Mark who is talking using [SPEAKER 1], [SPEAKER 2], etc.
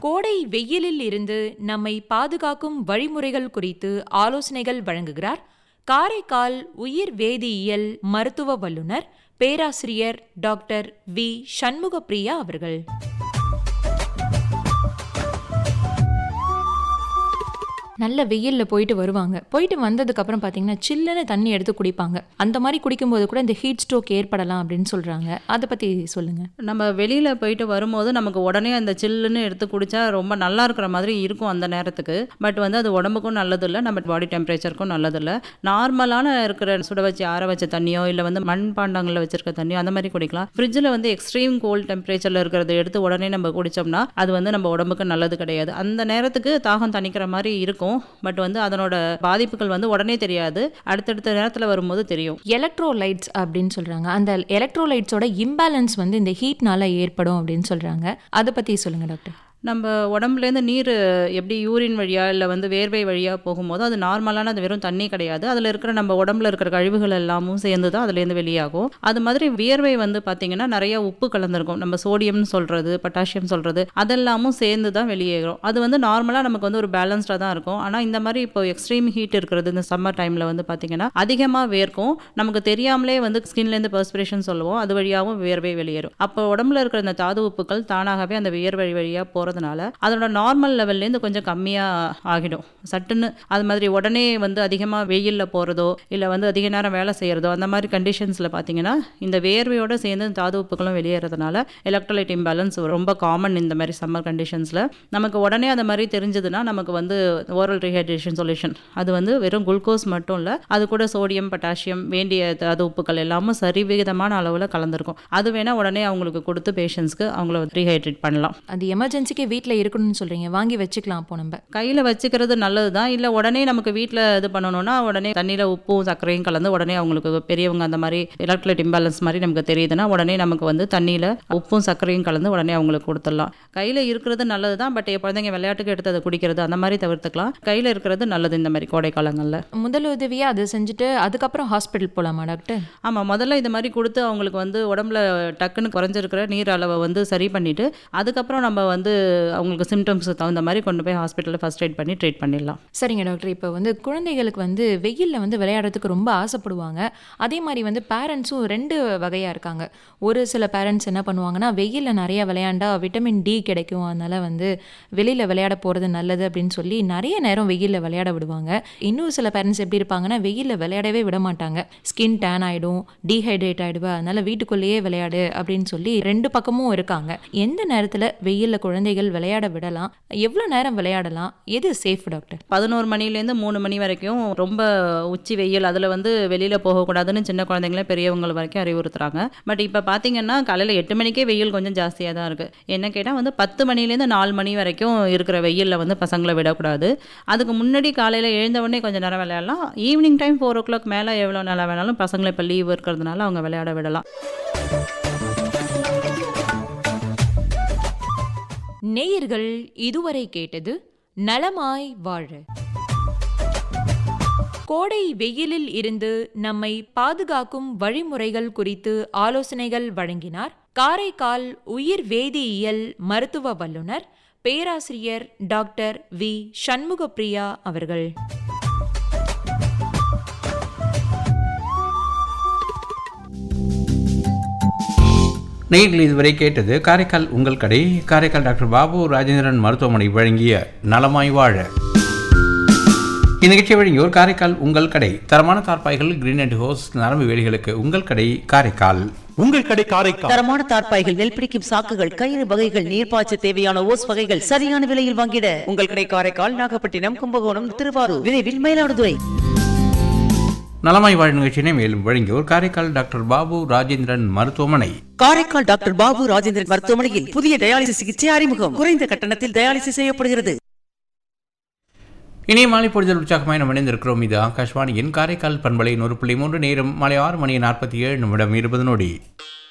[SPEAKER 1] கோடை வெயிலில் இருந்து நம்மை பாதுகாக்கும் வழிமுறைகள் குறித்து ஆலோசனைகள் வழங்குகிறார் காரைக்கால் உயிர் வேதியியல் மருத்துவ வல்லுநர் பேராசிரியர் டாக்டர் வி சண்முகப்பிரியா அவர்கள் நல்ல வெயிலில் போயிட்டு வருவாங்க போயிட்டு வந்ததுக்கப்புறம் பார்த்தீங்கன்னா சில்லுன்னு தண்ணி எடுத்து குடிப்பாங்க அந்த மாதிரி குடிக்கும்போது கூட இந்த ஹீட் ஸ்ட்ரோக் ஏற்படலாம் அப்படின்னு சொல்கிறாங்க அதை பற்றி சொல்லுங்கள்
[SPEAKER 2] நம்ம வெளியில் போயிட்டு வரும்போது நமக்கு உடனே அந்த சில்லுன்னு எடுத்து குடித்தா ரொம்ப நல்லா இருக்கிற மாதிரி இருக்கும் அந்த நேரத்துக்கு பட் வந்து அது உடம்புக்கும் நல்லது இல்லை நம்ம பாடி டெம்பரேச்சருக்கும் நல்லது இல்லை நார்மலான இருக்கிற சுட வச்சு ஆற வச்ச தண்ணியோ இல்லை வந்து மண் பாண்டங்களில் வச்சிருக்க தண்ணியோ அந்த மாதிரி குடிக்கலாம் ஃப்ரிட்ஜில் வந்து எக்ஸ்ட்ரீம் கோல்ட் டெம்பரேச்சரில் இருக்கிறத எடுத்து உடனே நம்ம குடித்தோம்னா அது வந்து நம்ம உடம்புக்கு நல்லது கிடையாது அந்த நேரத்துக்கு தாகம் தணிக்கிற மாதிரி இருக்கும் பட் வந்து அதனோட பாதிப்புகள் வந்து உடனே தெரியாது அடுத்தடுத்த நேரத்தில் வரும்போது தெரியும்
[SPEAKER 1] எலக்ட்ரோலைட்ஸ் அப்படின்னு சொல்கிறாங்க அந்த எலக்ட்ரோலைட்ஸோட இம்பேலன்ஸ் வந்து இந்த ஹீட்னால ஏற்படும் அப்படின்னு சொல்கிறாங்க அதை பற்றி சொல்லுங்கள் டாக்டர்
[SPEAKER 2] நம்ம உடம்புலேருந்து நீர் எப்படி யூரின் வழியாக இல்லை வந்து வேர்வை வழியாக போகும்போது அது நார்மலான அது வெறும் தண்ணி கிடையாது அதில் இருக்கிற நம்ம உடம்புல இருக்கிற கழிவுகள் எல்லாமும் சேர்ந்து தான் அதுலேருந்து வெளியாகும் அது மாதிரி வியர்வை வந்து பார்த்திங்கன்னா நிறைய உப்பு கலந்துருக்கும் நம்ம சோடியம்னு சொல்கிறது பொட்டாசியம் சொல்கிறது அதெல்லாமும் சேர்ந்து தான் வெளியேறும் அது வந்து நார்மலாக நமக்கு வந்து ஒரு பேலன்ஸ்டாக தான் இருக்கும் ஆனால் இந்த மாதிரி இப்போ எக்ஸ்ட்ரீம் ஹீட் இருக்கிறது இந்த சம்மர் டைமில் வந்து பார்த்திங்கன்னா அதிகமாக வேர்க்கும் நமக்கு தெரியாமலே வந்து ஸ்கின்லேருந்து பர்ஸ்பிரேஷன் சொல்லுவோம் அது வழியாகவும் வியர்வை வெளியேறும் அப்போ உடம்புல இருக்கிற இந்த தாது உப்புக்கள் தானாகவே அந்த வியர்வை வழியாக போகிறதுனால அதோட நார்மல் லெவல்லேருந்து கொஞ்சம் கம்மியாக ஆகிடும் சட்டுன்னு அது மாதிரி உடனே வந்து அதிகமாக வெயிலில் போகிறதோ இல்லை வந்து அதிக நேரம் வேலை செய்கிறதோ அந்த மாதிரி கண்டிஷன்ஸில் பார்த்தீங்கன்னா இந்த வேர்வையோடு சேர்ந்து தாது உப்புகளும் வெளியேறதுனால எலக்ட்ரோலைட் இம்பேலன்ஸ் ரொம்ப காமன் இந்த மாதிரி சம்மர் கண்டிஷன்ஸில் நமக்கு உடனே அந்த மாதிரி தெரிஞ்சதுன்னா நமக்கு வந்து ஓரல் ரீஹைட்ரேஷன் சொல்யூஷன் அது வந்து வெறும் குளுக்கோஸ் மட்டும் இல்லை அது கூட சோடியம் பொட்டாசியம் வேண்டிய தாது உப்புகள் எல்லாமும் சரிவிகிதமான அளவில் கலந்துருக்கும் அது வேணால் உடனே அவங்களுக்கு கொடுத்து பேஷண்ட்ஸ்க்கு அவங்கள ரீஹைட்ரேட் பண்ணலாம்
[SPEAKER 1] அது எமர்ஜென்சிக்கு வீட்டில் இருக்கணும்னு சொல்கிறீங்க வாங்கி வச்சுக்கலாம் அப்போ நம்ம
[SPEAKER 2] கையில் வச்சுக்கிறது நல்லது தான் இல்லை உடனே நமக்கு வீட்டில் இது பண்ணணும்னா உடனே தண்ணியில் உப்பும் சர்க்கரையும் கலந்து உடனே அவங்களுக்கு பெரியவங்க அந்த மாதிரி எலக்ட்ரோலைட் இம்பேலன்ஸ் மாதிரி நமக்கு தெரியுதுன்னா உடனே நமக்கு வந்து தண்ணியில் உப்பும் சர்க்கரையும் கலந்து உடனே அவங்களுக்கு கொடுத்துடலாம் கையில் இருக்கிறது நல்லது தான் பட் குழந்தைங்க விளையாட்டுக்கு எடுத்து அதை குடிக்கிறது அந்த மாதிரி தவிர்த்துக்கலாம் கையில் இருக்கிறது நல்லது இந்த மாதிரி கோடை காலங்களில்
[SPEAKER 1] முதலுதவியாக அதை செஞ்சுட்டு அதுக்கப்புறம் ஹாஸ்பிட்டல் போகலாமா டாக்டர்
[SPEAKER 2] ஆமாம் முதல்ல இது மாதிரி கொடுத்து அவங்களுக்கு வந்து உடம்புல டக்குன்னு குறைஞ்சிருக்கிற நீர் அளவை வந்து சரி பண்ணிவிட்டு அதுக்கப்புறம் நம்ம வந்து அவங்களுக்கு சிம்டம்ஸுக்கு தகுந்த மாதிரி கொண்டு போய் ஹாஸ்பிட்டலில் ஃபஸ்ட் எய்ட் பண்ணி ட்ரீட் பண்ணிடலாம்
[SPEAKER 1] சரிங்க டாக்டர் இப்போ வந்து குழந்தைகளுக்கு வந்து வெயிலில் வந்து விளையாடுறதுக்கு ரொம்ப ஆசைப்படுவாங்க அதே மாதிரி வந்து பேரண்ட்ஸும் ரெண்டு வகையாக இருக்காங்க ஒரு சில பேரண்ட்ஸ் என்ன பண்ணுவாங்கன்னா வெயிலில் நிறைய விளையாண்டா விட்டமின் டி கிடைக்கும் அதனால் வந்து வெளியில் விளையாட போகிறது நல்லது அப்படின்னு சொல்லி நிறைய நேரம் வெயிலில் விளையாட விடுவாங்க இன்னும் சில பேரண்ட்ஸ் எப்படி இருப்பாங்கன்னா வெயிலில் விளையாடவே விட மாட்டாங்க ஸ்கின் டேன் ஆகிடும் டீஹைட்ரேட் ஆகிடுவா அதனால் வீட்டுக்குள்ளேயே விளையாடு அப்படின்னு சொல்லி ரெண்டு பக்கமும் இருக்காங்க எந்த நேரத்தில் வெயிலில் குழந்தைகள் விளையாட விடலாம் எவ்வளோ நேரம் விளையாடலாம் எது சேஃப் டாக்டர்
[SPEAKER 2] பதினோரு மணிலேருந்து மூணு மணி வரைக்கும் ரொம்ப உச்சி வெயில் அதில் வந்து வெளியில் போகக்கூடாதுன்னு சின்ன குழந்தைங்களே பெரியவங்க வரைக்கும் அறிவுறுத்துறாங்க பட் இப்போ பார்த்தீங்கன்னா காலையில் எட்டு மணிக்கே வெயில் கொஞ்சம் ஜாஸ்தியாக தான் இருக்குது என்ன கேட்டால் வந்து பத்து மணிலேருந்து நாலு மணி வரைக்கும் இருக்கிற வெயிலில் வந்து பசங்களை விடக்கூடாது அதுக்கு முன்னாடி காலையில் எழுந்த உடனே கொஞ்சம் நேரம் விளையாடலாம் evening time four o'clock மேலே எவ்வளோ நேரம் வேணாலும் பசங்களை இப்போ லீவ் இருக்கிறதுனால அவங்க விளையாட விடலாம்
[SPEAKER 1] நேயர்கள் இதுவரை கேட்டது நலமாய் வாழ கோடை வெயிலில் இருந்து நம்மை பாதுகாக்கும் வழிமுறைகள் குறித்து ஆலோசனைகள் வழங்கினார் காரைக்கால் உயிர் வேதியியல் மருத்துவ வல்லுநர் பேராசிரியர் டாக்டர் வி சண்முகப்பிரியா அவர்கள்
[SPEAKER 3] நீங்கள் இதுவரை கேட்டது காரைக்கால் உங்கள் கடை காரைக்கால் டாக்டர் பாபு ராஜேந்திரன் மருத்துவமனை வழங்கிய நலமாய் வாழ இந்நிகழ்ச்சியை வழங்கியோர் காரைக்கால் உங்கள் கடை தரமான தார்பாய்கள் கிரீன் அண்ட் ஹோஸ் நரம்பு வேலிகளுக்கு உங்கள் கடை காரைக்கால்
[SPEAKER 4] உங்கள் கடை காரைக்கால்
[SPEAKER 5] தரமான தார்ப்பாய்கள் நெல் பிடிக்கும் சாக்குகள் கயிறு வகைகள் நீர்ப்பாய்ச்ச தேவையான ஓஸ் வகைகள் சரியான விலையில் வாங்கிட உங்கள் கடை காரைக்கால் நாகப்பட்டினம் கும்பகோணம் திருவாரூர் விரைவில் மயிலாடுதுறை
[SPEAKER 3] நலமாய் வாழ் நிகழ்ச்சியினை மேலும் வழங்கியோர் காரைக்கால் டாக்டர் பாபு ராஜேந்திரன் மருத்துவமனை
[SPEAKER 5] காரைக்கால் டாக்டர் பாபு ராஜேந்திரன் மருத்துவமனையில் புதிய டயாலிசிஸ் சிகிச்சை அறிமுகம் குறைந்த கட்டணத்தில் டயாலிசிஸ் செய்யப்படுகிறது
[SPEAKER 3] இனிய மாலை பொழுதல் உற்சாகமாய் நாம் இணைந்திருக்கிறோம் இது ஆகாஷ்வாணியின் காரைக்கால் பண்பலை நூறு புள்ளி மூன்று நேரம் மாலை ஆறு மணி நாற்பத்தி ஏழு நிமிடம் இருபது நொடி